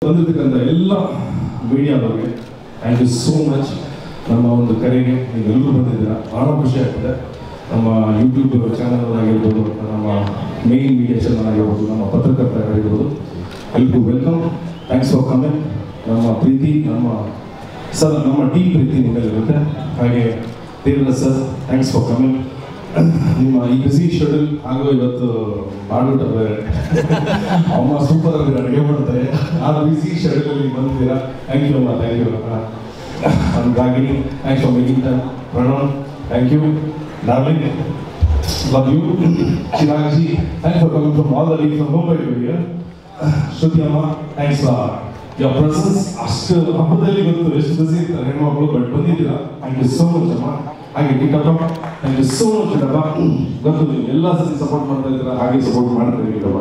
ಬಂದಿರ್ತಕ್ಕಂಥ ಎಲ್ಲ ಮೀಡಿಯಾದವ್ರಿಗೆ ಥ್ಯಾಂಕ್ ಯು ಸೋ ಮಚ್ ನಮ್ಮ ಒಂದು ಕರೆಗೆ ನೀವೆಲ್ಲರೂ ಬಂದಿದ್ದೀರಾ ಭಾಳ ಖುಷಿ ಆಗ್ತದೆ ನಮ್ಮ ಯೂಟ್ಯೂಬ್ ಚಾನಲ್ ಆಗಿರ್ಬೋದು ನಮ್ಮ ಮೇನ್ ಮೀಡಿಯಾ ಚಾನಲ್ ಆಗಿರ್ಬೋದು ನಮ್ಮ ಪತ್ರಕರ್ತರಾಗಿರ್ಬೋದು ಎಲ್ರಿಗೂ ವೆಲ್ಕಮ್ ಥ್ಯಾಂಕ್ಸ್ ಫಾರ್ ಕಮಿಂಗ್ ನಮ್ಮ ಪ್ರೀತಿ ನಮ್ಮ ಸರ್ ನಮ್ಮ ಟೀಮ್ ಪ್ರೀತಿ ನಿಮ್ಮಲ್ಲಿರುತ್ತೆ ಹಾಗೆ ದೇವರ ಸರ್ ಥ್ಯಾಂಕ್ಸ್ ಫಾರ್ ಕಮಿಂಗ್ ನಿಮ್ಮ ಈ ಬಿಸಿ ಶೆಡ್ಯೂಲ್ ಹಾಗೂ ಇವತ್ತು ಬಾಡುಟ ಬೇರೆ ಅಮ್ಮ ಸೂಪರ್ ಆಗಿ ಅಡುಗೆ ಮಾಡ್ತಾರೆ ಆ ಬಿಸಿ ಶೆಡ್ಯೂಲ್ ಅಲ್ಲಿ ಬಂದಿದ್ದೀರಾ ಥ್ಯಾಂಕ್ ಯು ಅಮ್ಮ ಥ್ಯಾಂಕ್ ಯು ಹಾಗಾಗಿ thanks for making time Pranav thank you darling love you Shivaji thanks for coming from all the league from Mumbai to here Shruti ಅಮ್ಮ ಥ್ಯಾಂಕ್ಸ್ ಫಾರ್ your presence ಅಷ್ಟು ಹಬ್ಬದಲ್ಲಿ ಗೊತ್ತು ಎಷ್ಟು ಬಿಸಿ ಇರ್ತಾರೆ ಹೆಣ್ಮಕ್ಳು ಬಟ್ ಬಂದಿದ್ದೀರಾ ಥ್ಯಾಂಕ್ ಯು ಸೋ ಮಚ್ ಅಮ್ಮ ಹಾಗೆ Tikappa thank you so much Tikappa ಗೊತ್ತು ನೀವು ಎಲ್ಲ ಸರಿ ಸಪೋರ್ಟ್ ಮಾಡ್ತಾ ಇದ್ದೀರಾ ಹಾಗೆ ಸಪೋರ್ಟ್ ಮಾಡ್ತೀರಿ ಟಿಕಪ್ಪ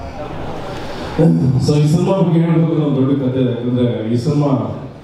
ಸೊ ಈ ಸಿನಿಮಾ ಬಗ್ಗೆ ಹೇಳಬೇಕು ಒಂದು ದೊಡ್ಡ ಕಥೆ ಇದೆ ಯಾಕಂದ್ರೆ ಈ ಸಿನಿಮಾ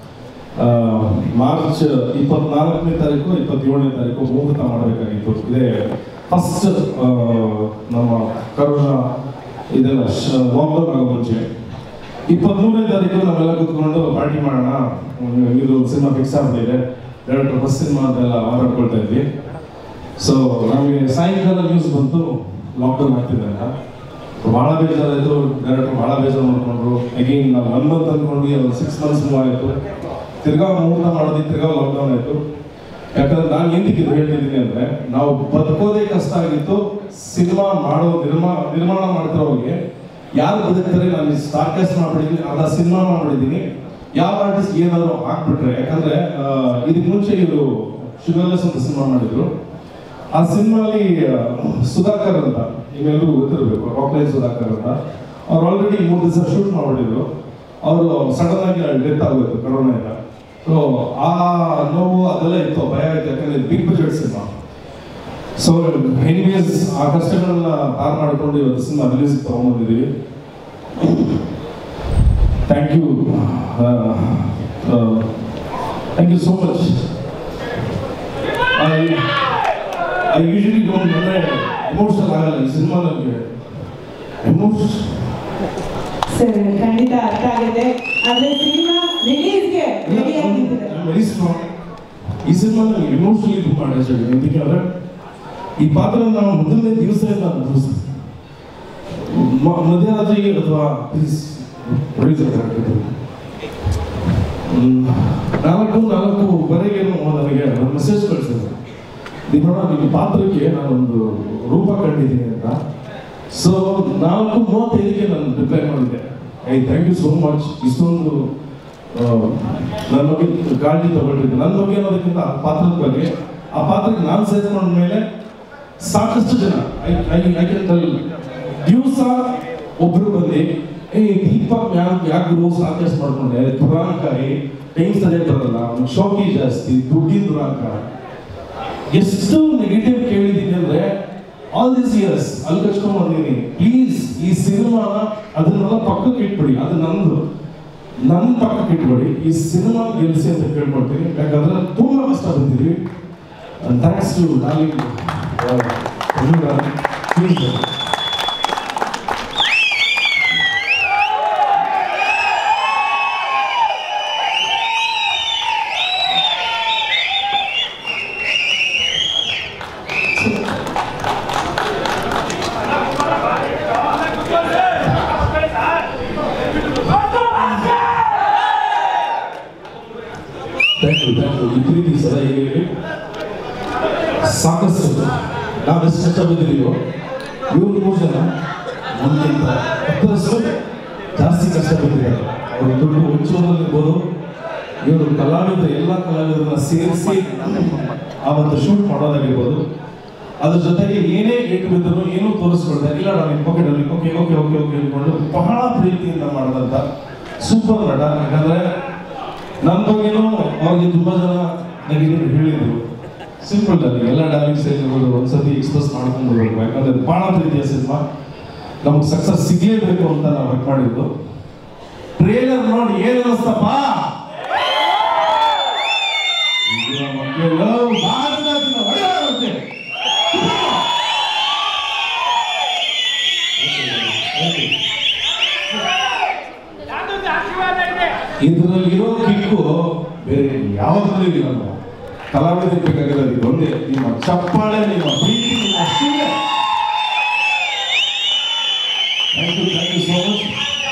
ಮಾರ್ಚ್ ಇಪ್ಪತ್ನಾಲ್ಕನೇ ತಾರೀಕು ಇಪ್ಪತ್ತೇಳನೇ ತಾರೀಕು ಮುಹೂರ್ತ ಮಾಡಬೇಕಾಗಿತ್ತು ಇದೇ ಫಸ್ಟ್ ನಮ್ಮ ಕರೋನಾ ಇದೆಲ್ಲ ಲಾಕ್ಡೌನ್ ಆಗೋ ಮುಂಚೆ ಇಪ್ಪತ್ಮೂರನೇ ತಾರೀಕು ನಾವೆಲ್ಲ ಕೂತ್ಕೊಂಡು ಪಾರ್ಟಿ ಮಾಡೋಣ ಒಂದು ಇದು ಸಿನಿಮಾ ಫಿಕ್ಸ್ ಆಗ್ಬಿಟ್ಟಿದೆ ಡೈರೆಕ್ಟರ್ ಫಸ್ಟ್ ಸಿನಿಮಾ ಅಂತೆಲ್ಲ ಮಾತಾಡ್ಕೊಳ್ತಾ ಇದ್ವಿ ಸೊ ನಮಗೆ ಸಾಯಂಕಾಲ ನ್ಯೂಸ್ ಬಂತು ಲಾಕ್ಡೌನ್ ಆಗ್ತಿದೆ ಅಂತ ಭಾಳ ಬೇಜಾರಾಯಿತು ಡೈರೆಕ್ಟರ್ ಭಾಳ ಬೇಜಾರು ಮಾಡ್ಕೊಂಡ್ರು ಅಗೇನ್ ನಾವು ಒನ್ ಮಂತ್ ಅಂದ್ಕೊಂಡ್ವಿ ಒಂದು ಸಿಕ್ಸ್ ಮಂತ್ಸ್ ಮೂವ್ ಆಯಿತು ತಿರ್ಗಾ ಮುಹೂರ್ತ ಮಾಡಿದ್ವಿ ತಿರ್ಗಾ ಲಾಕ್ಡೌನ್ ಆಯಿತು ಯಾಕಂದ್ರೆ ನಾನು ಎಂದಿಗೆ ಇದು ಹೇಳ್ತಿದ್ದೀನಿ ಅಂದ್ರೆ ನಾವು ಬದುಕೋದೇ ಕಷ್ಟ ಆಗಿತ್ತು ಸಿನಿಮಾ ಮಾಡೋ ನಿರ್ಮಾ ನಿರ್ಮಾಣ ಮಾಡ್ತಿರೋರಿಗೆ ಯಾರು ಬದುಕ್ತಾರೆ ನಾನು ಸ್ಟಾರ್ಕಾಸ್ಟ್ ಮಾಡ್ಬಿಟ್ಟಿದ್ದೀನಿ ಅರ್ಧ ಸಿನಿಮಾ ಮಾಡ್ಬಿಟ್ಟಿದ್ದೀನಿ ಯಾವ ಆರ್ಟಿಸ್ಟ್ ಏನಾದ್ರು ಹಾಕ್ಬಿಟ್ರೆ ಯಾಕಂದ್ರೆ ಆ, ಇದಕ್ಕೆ ಮುಂಚೆ ಇವರು ಶುಗರ್ಲೆಸ್ ಅಂತ ಸಿನಿಮಾ ಮಾಡಿದ್ರು ಆ ಸಿನಿಮಾಲಿ ಸುಧಾಕರ್ ಅಂತ ನಿಮ್ಮೆಲ್ಲರಿಗೂ ಗೊತ್ತಿರಬೇಕು ರಾಕ್ಲೈನ್ ಸುಧಾಕರ್ ಅಂತ ಅವ್ರು ಆಲ್ರೆಡಿ ಮೂರು ದಿವಸ ಶೂಟ್ ಮಾಡ್ಬಿಟ್ಟಿದ್ರು ಅವರು ಸಡನ್ ಆಗಿ ಡೆತ್ ಆಗೋಯ್ತು ಕರೋನಾಯಿಂದ ಸೊ ಆ ನೋವು ಅದೆಲ್ಲ ಇತ್ತು ಭಯ ಆಯ್ತು ಯಾಕಂದ್ರೆ big budget cinema so anyways ಆ ಕಷ್ಟಗಳನ್ನ ಪಾರ್ ಮಾಡಿಕೊಂಡು ಇವತ್ತು ಸಿನಿಮಾ ರಿಲೀಸ್ ತಗೊಂಡ್ಬಂದಿದ್ದೀವಿ thank you thank you so much I I usually don't ಅಂದರೆ ಎಮೋಷನಲ್ ಆಗಲ್ಲ ಈ ಸಿನಿಮಾ ನನಗೆ ಎಮೋಷನ್ ಸರ್ ಖಂಡಿತ ಅರ್ಥ ಆಗಿದೆ ಆದ್ರೆ ಸಿನಿಮಾ ರಿಲೀಸ್ಗೆ ರೆಡಿ ಆಗಿದ್ದಾರೆ ವೆರಿ ಸ್ಟ್ರಾಂಗ್ ಈ ಸಿನಿಮಾ ನನಗೆ ಎಮೋಷನಲಿ ತುಂಬ ಅಟ್ಯಾಚ್ ಆಗಿದೆ ఎందుకంటే ಈ ಪಾತ್ರ ನಾವು ಮೊದಲನೇ ದಿವಸದಿಂದ ಅನುಭವಿಸ್ತೀವಿ ಮ- ಮಧ್ಯರಾತ್ರಿಗೆ ಅಥವಾ ಪ್ಲೀಸ್ ಪ್ರೊಡ್ಯೂಸ್ ನಾಲ್ಕು ನಾಲ್ಕುವರೆಗೆ ನನಗೆ ಒಂದು ಮೆಸೇಜ್ ಕಳಿಸಿದ್ರು ದೀಪಣ್ಣ ನಿಮ್ಮ ಪಾತ್ರಕ್ಕೆ ನಾನೊಂದು ರೂಪ ಕಂಡಿದ್ದೀನಿ ಅಂತ ಸೊ ನಾಲ್ಕು ಮೂವತ್ತೈದಕ್ಕೆ ನಾನು ರಿಪ್ಲೈ ಮಾಡಿದ್ದೆ I thank you so much ಇಷ್ಟೊಂದು ಆ, ನನ್ನ ಬಗ್ಗೆ ಕಾಳಜಿ ತಗೊಂಡಿದ್ದೆ ನನ್ನ ಬಗ್ಗೆ ಅನ್ನೋದಕ್ಕಿಂತ ಆ ಪಾತ್ರದ ಬಗ್ಗೆ ಆ ಪಾತ್ರಕ್ಕೆ ನಾನು ಸೇರ್ಕೊಂಡ ಮೇಲೆ ಸಾಕಷ್ಟು ಜನ I I I can tell ದಿವಸ ಒಬ್ರು ಬಂದು ಏ ದೀಪಕ್ ಯಾಕೆ ಯಾಕೆ ಗುರು ಸಾಕಷ್ಟು ಮಾಡ್ಕೊಂಡೆ ದುರಾಂಕಾರಿ ಟೈಮ್ ಸರಿಯಾಗಿ ಬರಲ್ಲ ಅವ್ನಿಗೆ ಶೋಕಿ ಜಾಸ್ತಿ ದುಡ್ಡಿನ ದುರಾಂಕಾರ ಎಷ್ಟು ನೆಗೆಟಿವ್ ಕೇಳಿದ್ದೀನಿ ಅಂದ್ರೆ ಆಲ್ ದಿಸ್ ಇಯರ್ಸ್ ಅಲ್ಲಿ ಕಚ್ಕೊಂಡ್ ಬಂದೀನಿ ಪ್ಲೀಸ್ ಈ ಸಿನಿಮಾನ ಅದನ್ನೆಲ್ಲ ಪಕ್ಕಕ್ಕೆ ಇಟ್ಬಿಡಿ ಅದು ನಂದು ನನ್ನ ಪಕ್ಕಕ್ಕೆ ಇಟ್ಬಿಡಿ ಈ ಸಿನಿಮಾ ಗೆಲ್ಲಿಸಿ ಅಂತ ಕೇಳ್ಕೊಳ್ತೀನಿ ಯಾಕಂದ್ರೆ ತುಂಬಾ ಕಷ್ಟ ಬಂದಿದ್ವಿ thanks to darling please thank you thank you ಈ ಪ್ರೀತಿ ಸದಾ ಹೀಗೆ ಇರಲಿ. ಸಾಕಷ್ಟು ನಾವೆಷ್ಟು ಕಷ್ಟ ಬಿದ್ದಿದೀವೋ ಇವ್ರು ಮೂರು ಜನ ನಮ್ಗಿಂತ ಹತ್ತರಷ್ಟು ಜಾಸ್ತಿ ಕಷ್ಟ ಬಿದ್ದಿದ್ದಾರೆ ಅವರು ದುಡ್ಡು ಹುಚ್ಚೋದ್ರಲ್ಲಿರ್ಬೋದು ಇವರು ಕಲಾವಿದರು ಎಲ್ಲ ಕಲಾವಿದರನ್ನ ಸೇರಿಸಿ ಆವತ್ತು ಶೂಟ್ ಮಾಡೋದಾಗಿರ್ಬೋದು ಅದ್ರ ಜೊತೆಗೆ ಏನೇ ಏಟು ಬಿದ್ದರೂ ಏನೂ ತೋರಿಸ್ಕೊಳ್ತಾರೆ ಇಲ್ಲ ನಾನು ಪಾಕೆಟ್ ಅಲ್ಲಿ ಓಕೆ ಓಕೆ ಓಕೆ ಓಕೆ ಅಂದ್ಕೊಂಡು ಬಹಳ ಪ್ರೀತಿಯಿಂದ ಮಾಡಿದಂಥ ಸೂಪರ್ ನಟ ಯಾಕಂದ್ರೆ ನನ್ನ ಬಗ್ಗೆನೂ ಅವ್ರಿಗೆ ತುಂಬಾ ಜನ ನೆಗೆಟಿವ್ ಹೇಳಿದ್ರು ಸಿಂಪಲ್ ಅಲ್ಲಿ ಎಲ್ಲ ಡೈಲಾಗ್ಸ್ ಹೇಳಿರ್ಬೋದು ಒಂದ್ಸತಿ ಎಕ್ಸ್ಪ್ರೆಸ್ ಮಾಡ್ಕೊಂಡು ಬರ್ಬೇಕು ಯಾಕಂದ್ರೆ ಬಹಳ ಪ್ರೀತಿಯ ಸಿನಿಮಾ ನಮ್ಗೆ ಸಕ್ಸಸ್ ಸಿಗ್ಲೇಬೇಕು ಅಂತ ನಾವು ವರ್ಕ್ ಮಾಡಿದ್ದು ಟ್ರೇಲರ್ ನೋಡಿ ಏನ್ ಅನಿಸ್ತಪ್ಪ ಇದು ಮಕ್ಕಳು ಭಾರತದ ಒಳ್ಳೆ ಯಾವ್ದೊಂದು ಆಶೀರ್ವಾದ ಇದರಲ್ಲಿರೋ ಕಿಕ್ಕು ಬೇರೆ ಯಾವುದ್ರಲ್ಲೂ ಇಲ್ಲ ನಾವು ಕಲಾವಿದರಿಗೆ ಬೇಕಾಗಿರೋದು ಇದು ಒಂದೇ ನಿಮ್ಮ ಚಪ್ಪಾಳೆ ನಿಮ್ಮ ಪ್ರೀತಿ ನಿಮ್ಮ ಅಷ್ಟೇ thank you thank you so much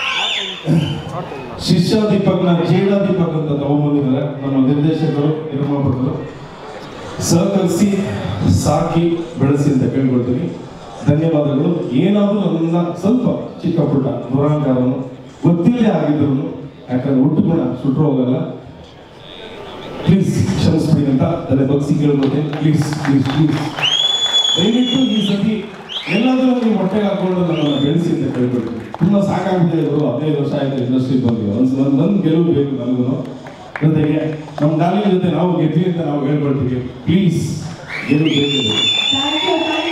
ಶಿಷ್ಯ ದೀಪಕ್ನ ಜೇಡ ದೀಪಕ್ ಅಂತ ತಗೊಂಡ್ಬಂದಿದ್ದಾರೆ ನಮ್ಮ ನಿರ್ದೇಶಕರು ನಿರ್ಮಾಪಕರು ಸಹಕರಿಸಿ ಸಾಕಿ ಬೆಳೆಸಿ ಅಂತ ಕೇಳ್ಕೊಳ್ತೀನಿ ಧನ್ಯವಾದಗಳು ಏನಾದರೂ ನನ್ನ ಸ್ವಲ್ಪ ಚಿಕ್ಕ ಪುಟ್ಟ ದುರಾಂಕಾರನು ಗೊತ್ತಿಲ್ಲದೆ ಆಗಿದ್ರು ಯಾಕಂದ್ರೆ ಹುಟ್ಟು ಗುಣ ಸುಟ್ರು ಹೋಗಲ್ಲ ಪ್ಲೀಸ್ ಕ್ಷಮಿಸ್ಬಿಡಿ ಅಂತ ತಲೆ ಬಗ್ಸಿ ಕೇಳ್ಕೊತೀನಿ ಪ್ಲೀಸ್ ಪ್ಲೀಸ್ ಪ್ಲೀಸ್ ದಯವಿಟ್ಟು ಈ ಸತಿ ಎಲ್ಲಾದರೂ ನೀವು ಹೊಟ್ಟೆಗೆ ಹಾಕೊಂಡು ನನ್ನನ್ನು ಬೆಳೆಸಿ ಅಂತ ಕೇಳ್ಕೊಳ್ತೀನಿ ತುಂಬ ಸಾಕಾಗಿದೆ ಇವರು ಹದಿನೈದು ವರ್ಷ ಆಯ್ತು ಇಂಡಸ್ಟ್ರಿ ಬಂದಿದೆ ಒಂದು ಒಂದು ಒಂದು ಗೆಲುವು ಬೇಕು ನನಗೂ ಜೊತೆಗೆ ನಮ್ಮ ಡಾಲಿ ಜೊತೆ ನಾವು ಗೆದ್ವಿ ಅಂತ ನಾವು ಹೇಳ್ಕೊಳ್ತೀವಿ ಪ್ಲೀಸ್ ಗೆಲುವು ಬೇಕು ಥ್ಯಾಂಕ್ ಯು ಥ್ಯಾಂಕ್